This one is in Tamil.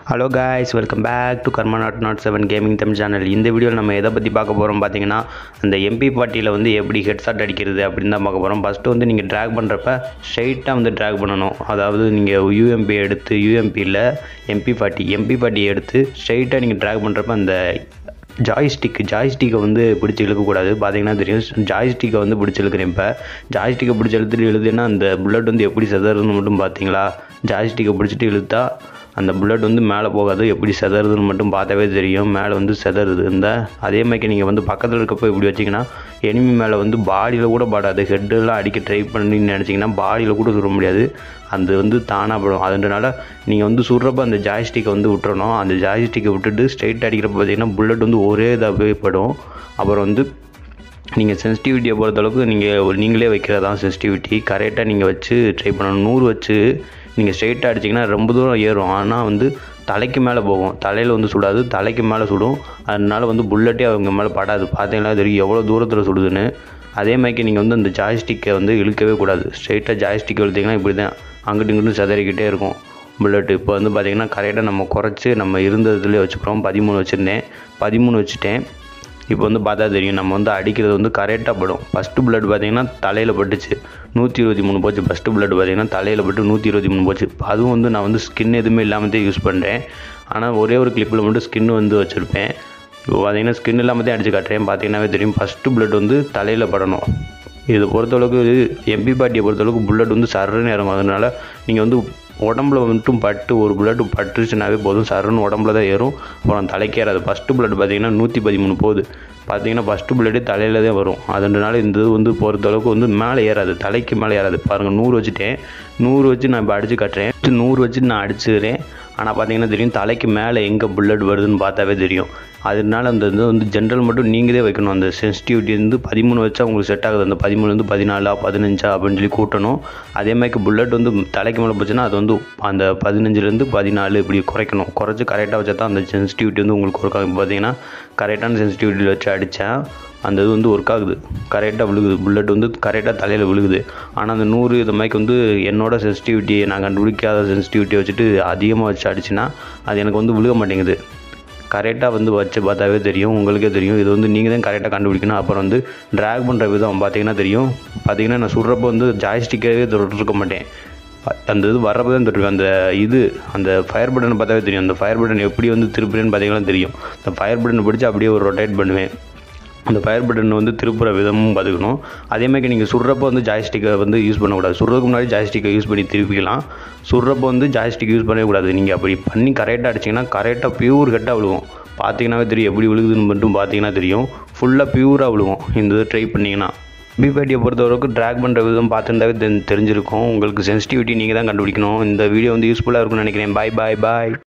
hello guys welcome back to Karma nought nought seven gaming Tamil channel இந்த வீடியோவில் நம்ம எதை பற்றி பார்க்க போகிறோம் பார்த்தீங்கன்னா அந்த எம்பி பார்ட்டியில் வந்து எப்படி ஹெட்ஷாட் அடிக்கிறது அப்படின்னு தான் பார்க்க போகிறோம் ஃபஸ்ட்டு வந்து நீங்கள் ட்ராக் பண்ணுறப்ப ஸ்ட்ரைட்டாக வந்து ட்ராக் பண்ணணும் அதாவது நீங்கள் யூஎம்பி எடுத்து யூஎம்பியில் எம்பி பார்ட்டி எம்பி பார்ட்டியை எடுத்து ஸ்ட்ரைட்டாக நீங்கள் ட்ராக் பண்ணுறப்ப அந்த ஜாய்ஸ்டிக் ஜாய்ஸ்டிக்கை வந்து பிடிச்சி இழுக்கக்கூடாது பார்த்தீங்கன்னா தெரியும் ஜாய்ஸ்டிக்கை வந்து பிடிச்சி இழுக்கிறேன் இப்போ ஜாய்ஸ்டிக்கை பிடிச்சி இழுத்துட்டு இழுதுன்னா அந்த புல்லட் வந்து எப்படி செதறதுன்னு மட்டும் பார்த்தீங்களா ஜாய்ஸ்டிக்கை பிடிச்சிட்டு இழுத்தா அந்த புல்லட் வந்து மேலே போகாது எப்படி செதறதுன்னு மட்டும் பார்த்தாவே தெரியும் மேலே வந்து செதறுது இந்த அதே மாதிரி நீங்கள் வந்து பக்கத்தில் இருக்கப்போ இப்படி வச்சிங்கன்னா எனிமி மேலே வந்து பாடியில் கூட படாது ஹெட்டெல்லாம் அடிக்க ட்ரை பண்ணி நினச்சிங்கன்னா பாடியில் கூட சுட முடியாது அது வந்து தானாக படும் அதனால நீங்கள் வந்து சுடுறப்ப அந்த ஜாய்ஸ்டிக்கை வந்து விட்டுறணும் அந்த ஜாய்ஸ்டிக்கை விட்டுட்டு ஸ்ட்ரைட் அடிக்கிறப்ப பார்த்தீங்கன்னா புல்லட் வந்து ஒரே இதாக படும் அப்புறம் வந்து நீங்கள் சென்சிட்டிவிட்டியை பொறுத்தளவுக்கு நீங்கள் நீங்களே வைக்கிறதா சென்சிட்டிவிட்டி கரெக்டாக நீங்கள் வச்சு ட்ரை பண்ணணும் நூறு வச்சு நீங்கள் ஸ்ட்ரெயிட்டாக அடிச்சிங்கன்னா ரொம்ப தூரம் ஏறும் ஆனால் வந்து தலைக்கு மேலே போகும் தலையில் வந்து சுடாது தலைக்கு மேலே சுடும் அதனால வந்து புல்லட்டே அவங்க மேலே படாது பார்த்தீங்கன்னா தெரியும் எவ்வளோ தூரத்தில் சுடுதுன்னு அதே மாதிரி நீங்கள் வந்து அந்த ஜாய்ஸ்டிக்கை வந்து இழுக்கவே கூடாது ஸ்ட்ரெயிட்டாக ஜாய்ஸ்டிக் இழுத்தீங்கன்னா இப்படி தான் அங்கிட்டு இங்கிட்டு செதறிக்கிட்டே இருக்கும் புல்லட்டு இப்போ வந்து பார்த்திங்கன்னா கரெக்டாக நம்ம குறைச்சி நம்ம இருந்ததுலேயே வச்சுக்கிறோம் பதிமூணு வச்சுருந்தேன் பதிமூணு வச்சுட்டேன் இப்போ வந்து பார்த்தா தெரியும் நம்ம வந்து அடிக்கிறது வந்து கரெக்டாக படும் ஃபஸ்ட்டு பிளட் பார்த்தீங்கன்னா தலையில் பட்டுச்சு நூற்றி இருபத்தி மூணு போச்சு ஃபஸ்ட்டு பிளட் பார்த்தீங்கன்னா தலையில் பட்டு நூற்றி இருபத்தி மூணு போச்சு அதுவும் வந்து நான் வந்து ஸ்கின் எதுவுமே இல்லாமல் தான் யூஸ் பண்ணுறேன் ஆனால் ஒரே ஒரு கிளிப்பில் மட்டும் ஸ்கின் வந்து வச்சுருப்பேன் இப்போ பார்த்தீங்கன்னா ஸ்கின் இல்லாமல் தான் அடிச்சு காட்டுறேன் பார்த்தீங்கன்னாவே தெரியும் ஃபஸ்ட்டு பிளட் வந்து தலையில் படணும் இதை பொறுத்தளவுக்கு எம்பி பார்ட்டியை பொறுத்தளவுக்கு புல்லட் வந்து சர்றன்னு இறங்கும் அதனால நீங்கள் வந்து உடம்புல மட்டும் பட்டு ஒரு புல்லட் பட்டுருச்சுனாவே போதும் சருன்னு உடம்புல தான் ஏறும் அப்புறம் தலைக்கு ஏறாது ஃபஸ்ட்டு புல்லட் பார்த்தீங்கன்னா நூற்றி பதிமூணு போகுது பார்த்தீங்கன்னா ஃபஸ்ட்டு புல்லட்டே தலையில் தான் வரும் அதனால இந்த இது வந்து பொறுத்தளவுக்கு வந்து மேலே ஏறாது தலைக்கு மேலே ஏறாது பாருங்கள் நூறு வச்சுட்டேன் நூறு வச்சு நான் இப்போ அடித்து கட்டுறேன் நூறு வச்சு நான் அடிச்சுக்கிறேன் ஆனால் பார்த்தீங்கன்னா தெரியும் தலைக்கு மேலே எங்கே புல்லட் வருதுன்னு பார்த்தாவே தெரியும் அதனால அந்த இது வந்து ஜென்ரல் மட்டும் நீங்களே வைக்கணும் அந்த சென்சிட்டிவிட்டி வந்து பதிமூணு வச்சா உங்களுக்கு செட் ஆகுது அந்த பதிமூணு வந்து பதினாலா பதினஞ்சா அப்படின்னு சொல்லி கூட்டணும் அதே மாதிரி புல்லட் வந்து தலைக்கு மேலே போச்சுன்னா அது வந்து அந்த பதினஞ்சுலேருந்து பதினாலு இப்படி குறைக்கணும் குறைச்சி கரெக்டாக வச்சா தான் அந்த சென்சிட்டிவிட்டி வந்து உங்களுக்கு ஒர்க் ஆகும் பார்த்தீங்கன்னா கரெக்டான சென்சிட்டிவிட்டியில் வச்சு அடித்தேன் அந்த இது வந்து ஒர்க் ஆகுது கரெக்டாக விழுகுது புல்லட் வந்து கரெக்டாக தலையில் விழுகுது ஆனால் அந்த நூறு இது மாதிரி வந்து என்னோட சென்சிட்டிவிட்டியை நான் கண்டுபிடிக்காத சென்சிட்டிவிட்டியை வச்சுட்டு அதிகமாக வச்சு அடிச்சுன்னா அது எனக்கு வந்து விழுக மாட்டேங்குது கரெக்டாக வந்து வச்சு பார்த்தாவே தெரியும் உங்களுக்கே தெரியும் இது வந்து நீங்கள் தான் கரெக்டாக கண்டுபிடிக்கணும் அப்புறம் வந்து ட்ராக் பண்ணுற விதம் பார்த்தீங்கன்னா தெரியும் பார்த்தீங்கன்னா நான் சுடுறப்போ வந்து ஜாய்ஸ்டிக்கவே தொட்டிருக்க மாட்டேன் அந்த இது வர்றப்போ தான் தொட்டுருவேன் அந்த இது அந்த ஃபயர் பட்டன் பார்த்தாவே தெரியும் அந்த ஃபயர் பட்டன் எப்படி வந்து திருப்புறேன்னு பார்த்தீங்கன்னா தெரியும் அந்த ஃபயர் பட்டனை பிடிச்சி அப்படியே ஒரு ரொட்டேட் பண்ணுவேன் அந்த ஃபயர் பட்டன் வந்து திருப்புற விதமும் பார்த்துக்கணும் அதேமாதிரி நீங்கள் சுடுறப்போ வந்து ஜாய்ஸ்டிக்கை வந்து யூஸ் பண்ணக்கூடாது சுடுறதுக்கு முன்னாடி ஜாய்ஸ்டிக்கை யூஸ் பண்ணி திருப்பிக்கலாம் சுடுறப்போ வந்து ஜாய்ஸ்டிக் யூஸ் பண்ணவே கூடாது நீங்கள் அப்படி பண்ணி கரெக்டாக அடிச்சிங்கன்னா கரெக்டாக பியூர் கட்டாக விழுவும் பார்த்தீங்கன்னாவே தெரியும் எப்படி விழுகுதுன்னு மட்டும் பார்த்தீங்கன்னா தெரியும் ஃபுல்லாக பியூராக விழுவும் இந்த இது ட்ரை பண்ணிங்கன்னா பிபேட்டியை பொறுத்தவரைக்கும் ட்ராக் பண்ணுற விதம் பார்த்துருந்தாவே தெ தெரிஞ்சிருக்கும் உங்களுக்கு சென்சிட்டிவிட்டி நீங்கள் தான் கண்டுபிடிக்கணும் இந்த வீடியோ வந்து யூஸ்ஃபுல்லாக இருக்கும்னு நினைக்கிறேன் பாய் பாய் பாய்